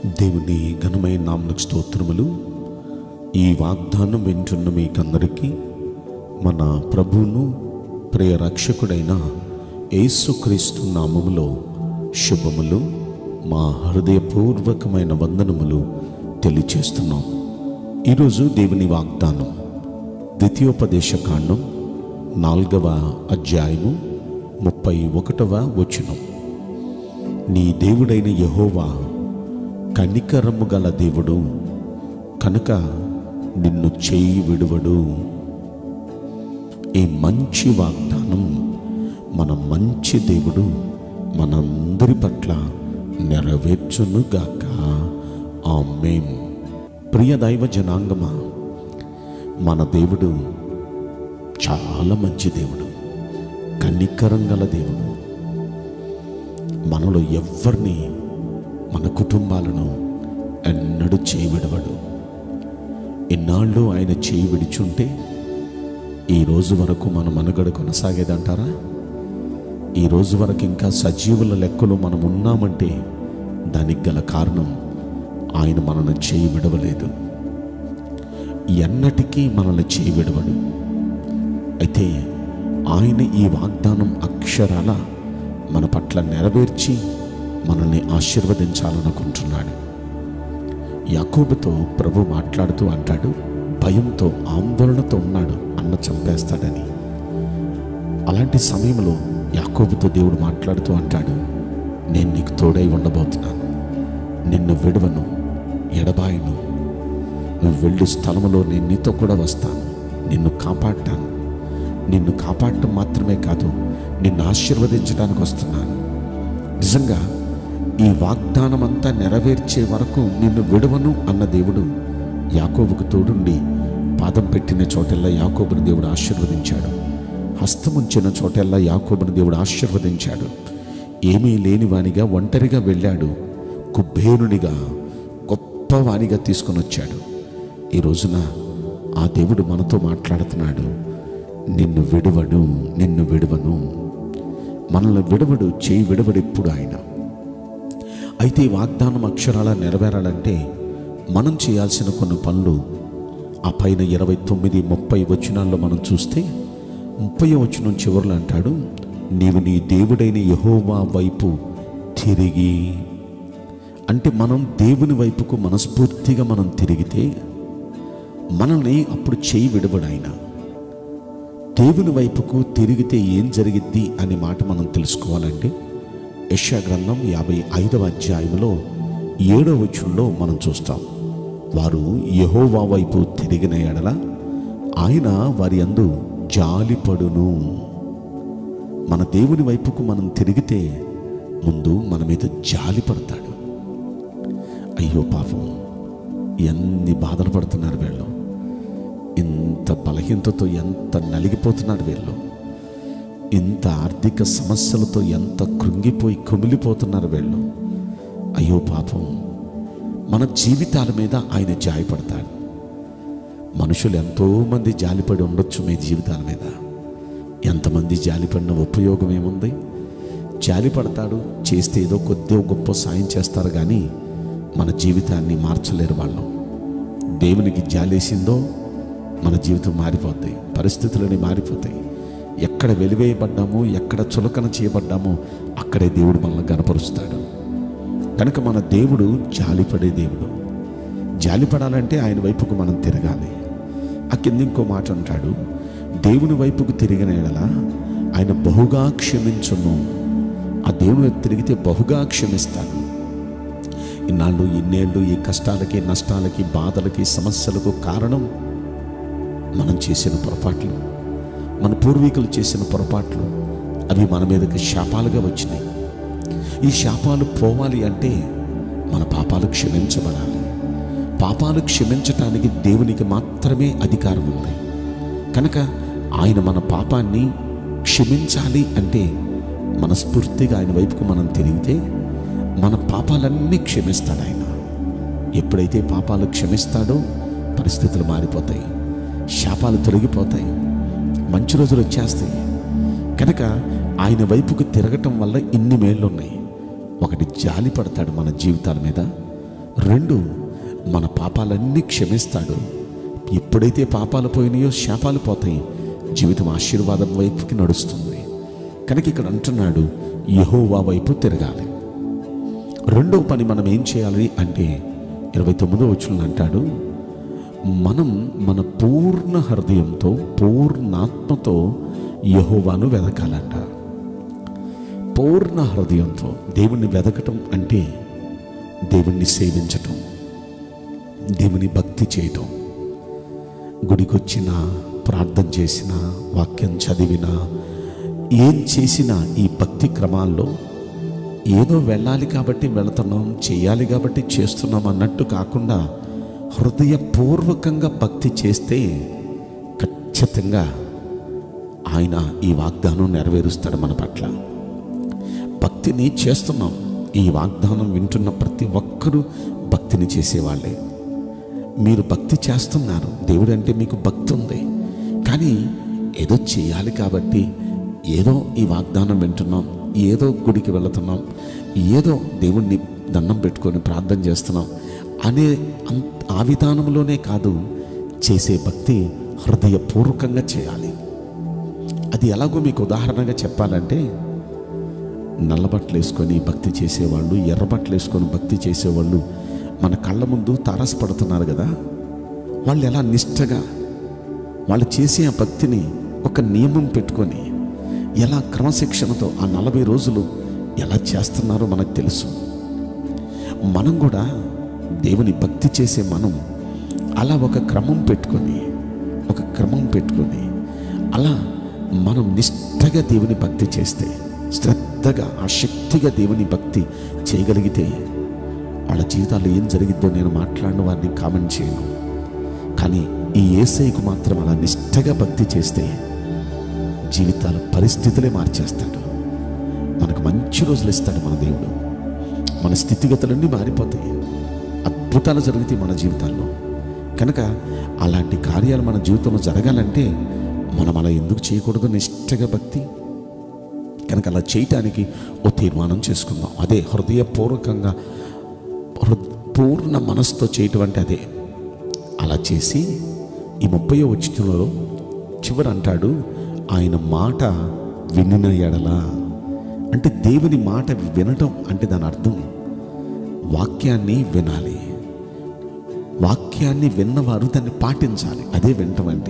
దేవుని ఘనమైన నామలకు స్తోత్రములు ఈ వాగ్దానం వింటున్న మీకందరికీ మన ప్రభువును ప్రియ రక్షకుడైన యేసుక్రీస్తు నామములో శుభములు మా హృదయపూర్వకమైన వందనములు తెలియచేస్తున్నాం ఈరోజు దేవుని వాగ్దానం ద్వితీయోపదేశ కాండం నాలుగవ అధ్యాయము ముప్పై ఒకటవ వచనం నీ దేవుడైన యహోవా కనికరము గల దేవుడు కనుక నిన్ను చేయి విడువడు ఈ మంచి వాగ్దానం మన మంచి దేవుడు మనందరి పట్ల నెరవేర్చునుగాక ఆమేన్ ప్రియ దైవ జనాంగమా మన దేవుడు చాలా మంచి దేవుడు కనికరం గల దేవుడు మనలో ఎవ్వరిని మన కుటుంబాలను ఎన్నడూ చేయి విడవడు ఇన్నాళ్ళు ఆయన చేయి విడిచుంటే ఈ రోజు వరకు మన మనుగడ కొనసాగేదంటారా ఈ రోజు వరకు ఇంకా సజీవుల లెక్కలో మనం ఉన్నామంటే దానికి గల కారణం ఆయన మనల్ని చేయి విడవలేదు ఎన్నటికీ మనల్ని చేయి విడవడు అయితే ఆయన ఈ వాగ్దానం అక్షరాల మన పట్ల నెరవేర్చి మనల్ని ఆశీర్వదించాలనుకుంటున్నాడు యాకోబుతో ప్రభు మాట్లాడుతూ అంటాడు భయంతో ఆందోళనతో ఉన్నాడు అన్న చంపేస్తాడని అలాంటి సమయంలో యాకోబుతో దేవుడు మాట్లాడుతూ అంటాడు నేను నీకు తోడై ఉండబోతున్నాను నిన్ను విడవను ఎడబాయను నువ్వు వెళ్ళు స్థలంలో నేను నీతో కూడా వస్తాను నిన్ను కాపాడటాను నిన్ను కాపాడటం మాత్రమే కాదు నిన్ను ఆశీర్వదించడానికి వస్తున్నాను నిజంగా ఈ వాగ్దానం అంతా నెరవేర్చే వరకు నిన్ను విడవను అన్న దేవుడు యాకోబుకు తోడుండి పాదం పెట్టిన చోటెల్లా యాకోబుని దేవుడు ఆశీర్వదించాడు హస్తముంచిన చోటెల్లా యాకోబుని దేవుడు ఆశీర్వదించాడు ఏమీ లేని వానిగా ఒంటరిగా వెళ్ళాడు కుబ్బేరునిగా గొప్పవానిగా తీసుకొని వచ్చాడు ఈ రోజున ఆ దేవుడు మనతో మాట్లాడుతున్నాడు నిన్ను విడువడు నిన్ను విడువను మనల్ని విడవడు చేయి విడవడు ఎప్పుడు ఆయన అయితే ఈ వాగ్దానం అక్షరాల నెరవేరాలంటే మనం చేయాల్సిన కొన్ని పనులు ఆ పైన ఇరవై తొమ్మిది ముప్పై వచనాల్లో మనం చూస్తే ముప్పై వచనం చివరిలో అంటాడు నీవు నీ దేవుడైన యహోవా వైపు తిరిగి అంటే మనం దేవుని వైపుకు మనస్ఫూర్తిగా మనం తిరిగితే మనల్ని అప్పుడు చేయి విడవడు ఆయన దేవుని వైపుకు తిరిగితే ఏం జరిగిద్ది అనే మాట మనం తెలుసుకోవాలంటే యశా గ్రంథం యాభై ఐదవ అధ్యాయంలో ఏడవ వచనంలో మనం చూస్తాం వారు యహోవా వైపు తిరిగిన ఎడల ఆయన వారి అందు జాలిపడును మన దేవుని వైపుకు మనం తిరిగితే ముందు మన మీద జాలి పడతాడు అయ్యో పాపం ఎన్ని బాధలు పడుతున్నారు వీళ్ళు ఇంత బలహీనతతో ఎంత నలిగిపోతున్నారు వీళ్ళు ఇంత ఆర్థిక సమస్యలతో ఎంత కృంగిపోయి కుమిలిపోతున్నారు వీళ్ళు అయ్యో పాపం మన జీవితాల మీద ఆయన జాలిపడతాడు మనుషులు ఎంతోమంది జాలిపడి ఉండొచ్చు మీ జీవితాల మీద ఎంతమంది జాలిపడిన ఉపయోగం ఏముంది జాలిపడతాడు చేస్తే ఏదో కొద్దిగా గొప్ప సాయం చేస్తారు కానీ మన జీవితాన్ని మార్చలేరు వాళ్ళు దేవునికి జాలేసిందో మన జీవితం మారిపోద్ది పరిస్థితులని మారిపోతాయి ఎక్కడ వెలివేయబడ్డామో ఎక్కడ చులకన చేయబడ్డామో అక్కడే దేవుడు మనల్ని గనపరుస్తాడు కనుక మన దేవుడు జాలిపడే దేవుడు జాలిపడాలంటే ఆయన వైపుకు మనం తిరగాలి ఆ కింద ఇంకో మాట అంటాడు దేవుని వైపుకు తిరిగిన ఎడల ఆయన బహుగా క్షమించును ఆ దేవుని వైపు తిరిగితే బహుగా క్షమిస్తాడు ఇన్నాళ్ళు ఇన్నేళ్ళు ఈ కష్టాలకి నష్టాలకి బాధలకి సమస్యలకు కారణం మనం చేసిన పొరపాట్లు మన పూర్వీకులు చేసిన పొరపాట్లు అవి మన మీదకి శాపాలుగా వచ్చినాయి ఈ శాపాలు పోవాలి అంటే మన పాపాలు క్షమించబడాలి పాపాలు క్షమించటానికి దేవునికి మాత్రమే అధికారం ఉంది కనుక ఆయన మన పాపాన్ని క్షమించాలి అంటే మనస్ఫూర్తిగా ఆయన వైపుకు మనం తిరిగితే మన పాపాలన్నీ క్షమిస్తాడు ఆయన ఎప్పుడైతే పాపాలు క్షమిస్తాడో పరిస్థితులు మారిపోతాయి శాపాలు తొలగిపోతాయి మంచి రోజులు వచ్చేస్తాయి కనుక ఆయన వైపుకు తిరగటం వల్ల ఇన్ని మేళ్ళు ఉన్నాయి ఒకటి జాలి పడతాడు మన జీవితాల మీద రెండు మన పాపాలన్నీ క్షమిస్తాడు ఎప్పుడైతే పాపాలు పోయినాయో శాపాలు పోతాయి జీవితం ఆశీర్వాదం వైపుకి నడుస్తుంది కనుక ఇక్కడ అంటున్నాడు యహోవా వైపు తిరగాలి రెండో పని మనం ఏం చేయాలి అంటే ఇరవై తొమ్మిదో వచ్చిన అంటాడు మనం మన పూర్ణ హృదయంతో పూర్ణాత్మతో యహోవాను వెదకాలంట పూర్ణ హృదయంతో దేవుణ్ణి వెదకటం అంటే దేవుణ్ణి సేవించటం దేవుని భక్తి చేయటం గుడికొచ్చిన ప్రార్థన చేసిన వాక్యం చదివిన ఏం చేసినా ఈ భక్తి క్రమాల్లో ఏదో వెళ్ళాలి కాబట్టి వెళుతున్నాం చేయాలి కాబట్టి చేస్తున్నాం అన్నట్టు కాకుండా హృదయపూర్వకంగా భక్తి చేస్తే ఖచ్చితంగా ఆయన ఈ వాగ్దానం నెరవేరుస్తాడు మన పట్ల భక్తిని చేస్తున్నాం ఈ వాగ్దానం వింటున్న ప్రతి ఒక్కరూ భక్తిని చేసేవాళ్ళే మీరు భక్తి చేస్తున్నారు దేవుడు అంటే మీకు భక్తి ఉంది కానీ ఏదో చేయాలి కాబట్టి ఏదో ఈ వాగ్దానం వింటున్నాం ఏదో గుడికి వెళుతున్నాం ఏదో దేవుణ్ణి దండం పెట్టుకొని ప్రార్థన చేస్తున్నాం అనే అం- ఆ విధానంలోనే కాదు చేసే భక్తి హృదయపూర్వకంగా చేయాలి అది ఎలాగో మీకు ఉదాహరణగా చెప్పాలంటే నల్లబట్టలు వేసుకొని భక్తి చేసేవాళ్ళు ఎర్రబట్టలు వేసుకొని భక్తి చేసేవాళ్ళు మన కళ్ళ ముందు తారసపడుతున్నారు కదా వాళ్ళు ఎలా నిష్టగా వాళ్ళు చేసే ఆ భక్తిని ఒక నియమం పెట్టుకొని ఎలా క్రమశిక్షణతో ఆ నలభై రోజులు ఎలా చేస్తున్నారో మనకు తెలుసు మనం కూడా దేవుని భక్తి చేసే మనం అలా ఒక క్రమం పెట్టుకొని ఒక క్రమం పెట్టుకొని అలా మనం నిష్టగా దేవుని భక్తి చేస్తే శ్రద్ధగా ఆసక్తిగా దేవుని భక్తి చేయగలిగితే వాళ్ళ జీవితాల్లో ఏం జరిగిద్దో నేను మాట్లాడిన వారిని కామెంట్ చేయను కానీ ఈ ఏసైకు మాత్రం అలా నిష్టగా భక్తి చేస్తే జీవితాల పరిస్థితులే మార్చేస్తాడు మనకు మంచి రోజులు ఇస్తాడు మన దేవుడు మన స్థితిగతులన్నీ మారిపోతాయి అద్భుతాలు జరుగుతాయి మన జీవితాల్లో కనుక అలాంటి కార్యాలు మన జీవితంలో జరగాలంటే మనం అలా ఎందుకు చేయకూడదు నిష్టగా భక్తి కనుక అలా చేయటానికి ఓ తీర్మానం చేసుకుందాం అదే హృదయపూర్వకంగా హృ- పూర్ణ మనసుతో చేయటం అంటే అదే అలా చేసి ఈ ముప్పై వచ్చినలో చివరి అంటాడు ఆయన మాట వినిన ఎడల అంటే దేవుని మాట వినటం అంటే దాని అర్థం వాక్యాన్ని వినాలి వాక్యాన్ని విన్నవారు దాన్ని పాటించాలి అదే వినటం అంటే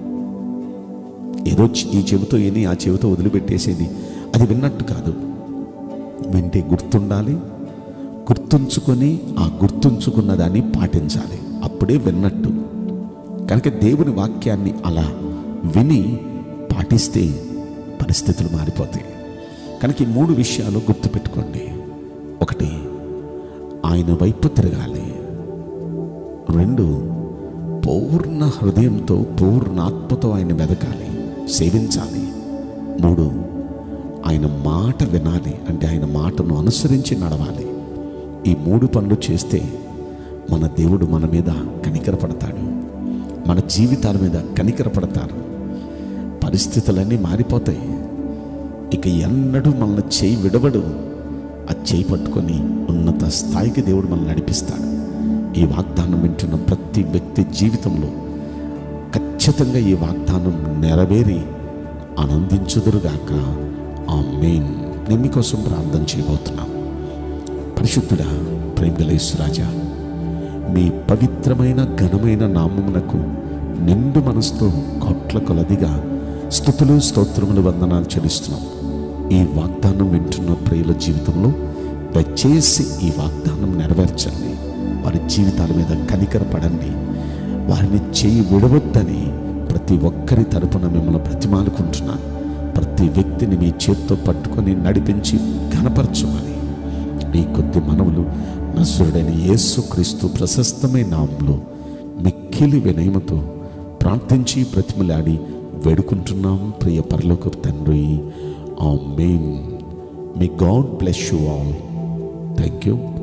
ఏదో చి- ఈ చెవితో విని ఆ చెవితో వదిలిపెట్టేసేది అది విన్నట్టు కాదు వింటే గుర్తుండాలి గుర్తుంచుకొని ఆ గుర్తుంచుకున్న దాన్ని పాటించాలి అప్పుడే విన్నట్టు కనుక దేవుని వాక్యాన్ని అలా విని పాటిస్తే పరిస్థితులు మారిపోతాయి కనుక ఈ మూడు విషయాలు గుర్తుపెట్టుకోండి ఒకటి ఆయన వైపు తిరగాలి రెండు పూర్ణ హృదయంతో పూర్ణ ఆత్మతో ఆయన వెదకాలి సేవించాలి మూడు ఆయన మాట వినాలి అంటే ఆయన మాటను అనుసరించి నడవాలి ఈ మూడు పనులు చేస్తే మన దేవుడు మన మీద కనికరపడతాడు మన జీవితాల మీద కనికరపడతారు పరిస్థితులన్నీ మారిపోతాయి ఇక ఎన్నడూ మనల్ని చేయి విడవడు ఆ చేయి పట్టుకొని ఉన్నత స్థాయికి దేవుడు మనల్ని నడిపిస్తాడు ఈ వాగ్దానం వింటున్న ప్రతి వ్యక్తి జీవితంలో ఖచ్చితంగా ఈ వాగ్దానం నెరవేరి ఆనందించుదురుగాక ఆ మెయిన్ నేను మీకోసం ప్రార్థన చేయబోతున్నాను పరిశుద్ధుడా ప్రేమలేశ్వరాజా మీ పవిత్రమైన ఘనమైన నామమునకు నిండు మనసుతో కోట్ల కొలదిగా స్థుతులు స్తోత్రములు వందనాలు చెల్లిస్తున్నాం ఈ వాగ్దానం వింటున్న ప్రియుల జీవితంలో దయచేసి ఈ వాగ్దానం నెరవేర్చండి వారి జీవితాల మీద కనికరపడండి వారిని చేయి విడవద్దని ప్రతి ఒక్కరి తరపున మిమ్మల్ని ప్రతిమాలుకుంటున్నాను ప్రతి వ్యక్తిని మీ చేత్తో పట్టుకొని నడిపించి ఘనపరచమని ఈ కొద్ది మనవులు నసురుడైన యేసుక్రీస్తు ప్రశస్తమైన నామంలో మిక్కిలి వినయముతో ప్రార్థించి ప్రతిమలాడి వేడుకుంటున్నాం ప్రియ పరలోక తండ్రి ఆ మెయిన్ మీ God bless you all thank you